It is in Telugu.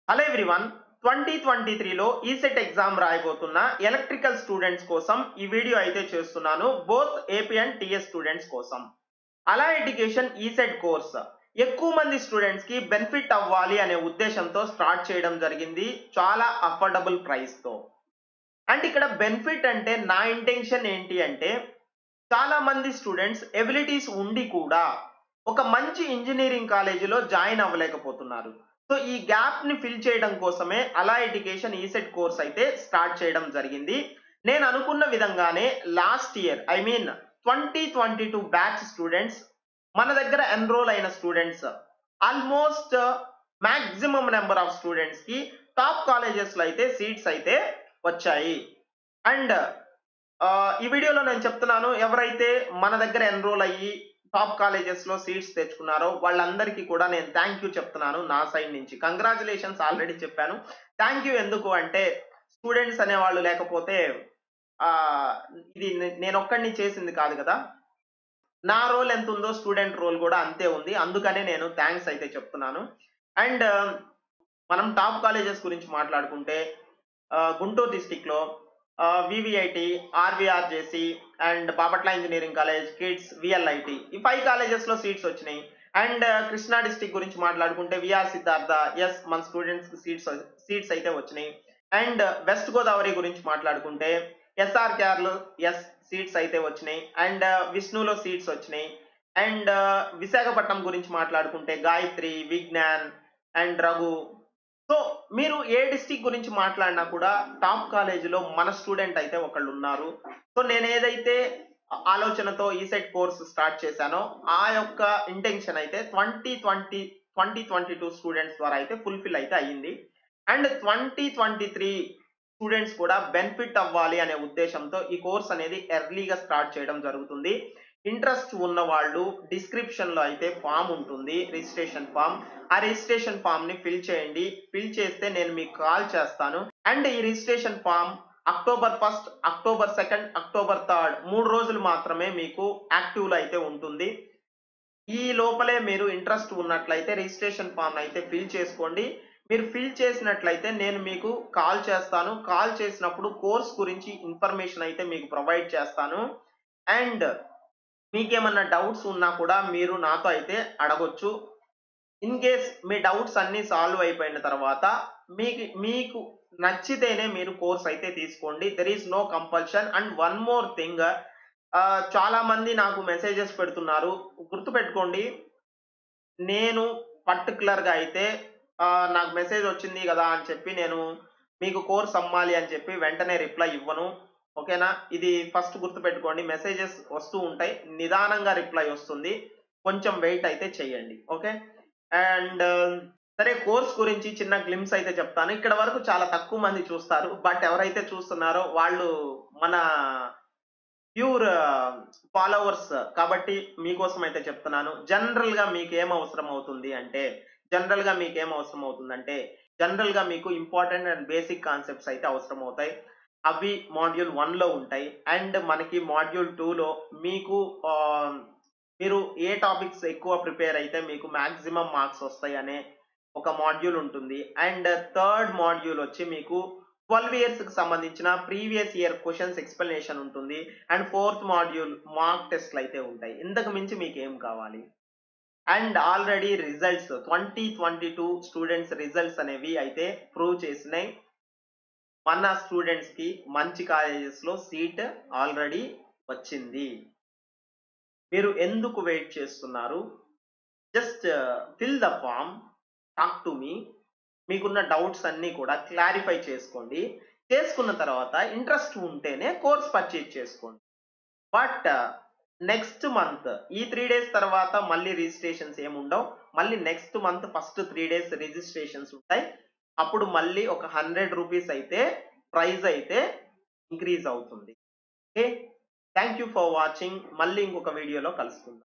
హలో ఎవ్రీవన్ ట్వంటీ ట్వంటీ త్రీలో ఈసెట్ ఎగ్జామ్ రాయబోతున్న ఎలక్ట్రికల్ స్టూడెంట్స్ కోసం ఈ వీడియో అయితే చేస్తున్నాను both AP and TS students కోసం అలా ఎడ్యుకేషన్ ఈసెట్ కోర్స్ ఎక్కువ మంది స్టూడెంట్స్ కి బెనిఫిట్ అవ్వాలి అనే ఉద్దేశంతో స్టార్ట్ చేయడం జరిగింది చాలా అఫోర్డబుల్ ప్రైస్ తో అండ్ ఇక్కడ బెనిఫిట్ అంటే నా ఇంటెన్షన్ ఏంటి అంటే చాలా మంది స్టూడెంట్స్ ఎబిలిటీస్ ఉండి కూడా ఒక మంచి ఇంజనీరింగ్ కాలేజీలో జాయిన్ అవ్వలేకపోతున్నారు సో ఈ గ్యాప్ ని ఫిల్ చేయడం కోసమే అలా ఎడ్యుకేషన్ ఈసెట్ కోర్స్ అయితే స్టార్ట్ చేయడం జరిగింది నేను అనుకున్న విధంగానే last year I mean twenty twenty two batch students మన దగ్గర ఎన్రోల్ అయిన students almost maximum number of students కి టాప్ కాలేజెస్ లో అయితే సీట్స్ అయితే వచ్చాయి అండ్ ఈ వీడియోలో నేను చెప్తున్నాను ఎవరైతే మన దగ్గర ఎన్రోల్ అయ్యి టాప్ కాలేజెస్ లో సీట్స్ తెచ్చుకున్నారో వాళ్ళందరికీ కూడా నేను థ్యాంక్ యూ చెప్తున్నాను నా సైడ్ నుంచి కంగ్రాచులేషన్స్ ఆల్రెడీ చెప్పాను థ్యాంక్ యూ ఎందుకు అంటే స్టూడెంట్స్ అనేవాళ్ళు లేకపోతే ఆ ఇది నేను ఒక్కడిని చేసింది కాదు కదా నా రోల్ ఎంత ఉందో స్టూడెంట్ రోల్ కూడా అంతే ఉంది అందుకనే నేను థ్యాంక్స్ అయితే చెప్తున్నాను అండ్ మనం టాప్ కాలేజెస్ గురించి మాట్లాడుకుంటే గుంటూరు డిస్టిక్ లో VVIT RVR JC and Bapatla engineering college KITS VLIT ఈ ఫైవ్ కాలేజెస్ లో సీట్స్ వచ్చినాయి అండ్ కృష్ణా డిస్టిక్ గురించి మాట్లాడుకుంటే విఆర్ సిద్ధార్థ ఎస్ మన స్టూడెంట్స్ సీట్స్ సీట్స్ అయితే వచ్చినాయి అండ్ వెస్ట్ గోదావరి గురించి మాట్లాడుకుంటే ఎస్ఆర్ కేర్లో ఎస్ సీట్స్ అయితే వచ్చినాయి అండ్ విష్ణులో సీట్స్ వచ్చినాయి అండ్ విశాఖపట్నం గురించి మాట్లాడుకుంటే గాయత్రి విజ్ఞాన్ అండ్ రఘు సో మీరు ఏ డిస్టిక్ గురించి మాట్లాడినా కూడా టాప్ కాలేజీలో మన స్టూడెంట్ అయితే ఒకళ్ళు ఉన్నారు సో నేను ఏదైతే ఆలోచనతో ఈసెట్ కోర్స్ స్టార్ట్ చేశానో ఆ యొక్క ఇంటెన్షన్ అయితే twenty twenty twenty twenty two students ద్వారా అయితే ఫుల్ఫిల్ అయితే అయ్యింది and twenty twenty three students కూడా బెనిఫిట్ అవ్వాలి అనే ఉద్దేశంతో ఈ కోర్స్ అనేది ఎర్లీగా స్టార్ట్ చేయడం జరుగుతుంది ఇంట్రెస్ట్ ఉన్న వాళ్ళు డిస్క్రిప్షన్ లో అయితే ఫామ్ ఉంటుంది రిజిస్ట్రేషన్ ఫామ్ ఆ రిజిస్ట్రేషన్ ఫామ్ ని ఫిల్ చేయండి ఫిల్ చేస్తే నేను మీకు కాల్ చేస్తాను అండ్ ఈ registration form October first October second October third మూడు రోజులు మాత్రమే మీకు యాక్టివ్ లో అయితే ఉంటుంది ఈ లోపలే మీరు ఇంట్రెస్ట్ ఉన్నట్లయితే రిజిస్ట్రేషన్ ఫామ్ అయితే ఫిల్ చేసుకోండి మీరు ఫిల్ చేసినట్లయితే నేను మీకు కాల్ చేస్తాను కాల్ చేసినప్పుడు కోర్స్ గురించి ఇన్ఫర్మేషన్ అయితే మీకు ప్రొవైడ్ చేస్తాను అండ్ మీకేమన్నా డౌట్స్ ఉన్నా కూడా మీరు నాతో అయితే అడగొచ్చు ఇన్ కేస్ మీ డౌట్స్ అన్ని సాల్వ్ అయిపోయిన తర్వాత మీకు మీకు నచ్చితేనే మీరు కోర్స్ అయితే తీసుకోండి there is no compulsion and one more thing చాలా మంది నాకు మెసేజెస్ పెడుతున్నారు గుర్తుపెట్టుకోండి నేను పర్టికులర్ గా అయితే నాకు మెసేజ్ వచ్చింది కదా అని చెప్పి నేను మీకు కోర్స్ అమ్మాలి అని చెప్పి వెంటనే రిప్లై ఇవ్వను ఓకేనా ఇది ఫస్ట్ గుర్తుపెట్టుకోండి మెసేజెస్ వస్తూ ఉంటాయి నిదానంగా రిప్లై వస్తుంది కొంచెం వెయిట్ అయితే చేయండి ఓకే అండ్ సరే కోర్స్ గురించి చిన్న గ్లిమ్స్ అయితే చెప్తాను ఇక్కడ వరకు చాలా తక్కువ మంది చూస్తారు బట్ ఎవరైతే చూస్తున్నారో వాళ్ళు మన ప్యూర్ ఫాలోవర్స్ కాబట్టి మీకోసం అయితే చెప్తున్నాను జనరల్ గా మీకు ఏం అవసరం అవుతుంది అంటే జనరల్ గా మీకు ఏం అవసరం అవుతుందంటే జనరల్ గా మీకు ఇంపార్టెంట్ అండ్ బేసిక్ కాన్సెప్ట్స్ అయితే అవసరం అవుతాయి అవి మాడ్యూల్ వన్ లో ఉంటాయి అండ్ మనకి మాడ్యూల్ టూలో మీకు మీరు ఏ టాపిక్స్ ఎక్కువ ప్రిపేర్ అయితే మీకు మాక్సిమం మార్క్స్ వస్తాయి అనే ఒక మాడ్యూల్ ఉంటుంది అండ్ థర్డ్ మాడ్యూల్ వచ్చి మీకు ట్వెల్వ్ ఇయర్స్ కి సంబంధించిన ప్రీవియస్ ఇయర్ క్వశ్చన్స్ ఎక్స్ప్లెనేషన్ ఉంటుంది అండ్ ఫోర్త్ మాడ్యూల్ మార్క్ టెస్ట్లు అయితే ఉంటాయి ఇంతకు మించి మీకు ఏం కావాలి and already results twenty twenty two students results అనేవి అయితే ప్రూవ్ చేసినాయి మన స్టూడెంట్స్ కి మంచి కాలేజెస్ లో సీట్ ఆల్రెడీ వచ్చింది మీరు ఎందుకు వెయిట్ చేస్తున్నారు just fill the form talk to me మీకున్న డౌట్స్ అన్ని కూడా క్లారిఫై చేసుకోండి చేసుకున్న తర్వాత ఇంట్రెస్ట్ ఉంటేనే కోర్స్ పర్చేజ్ చేసుకోండి బట్ నెక్స్ట్ మంత్ ఈ త్రీ డేస్ తర్వాత మళ్ళీ రిజిస్ట్రేషన్స్ ఏముండవు మళ్ళీ next month first three days registrations ఉంటాయి అప్పుడు మళ్ళీ ఒక హండ్రెడ్ రూపీస్ అయితే ప్రైస్ అయితే ఇంక్రీజ్ అవుతుంది okay thank you for watching మళ్ళీ ఇంకొక వీడియోలో కలుసుకుందాం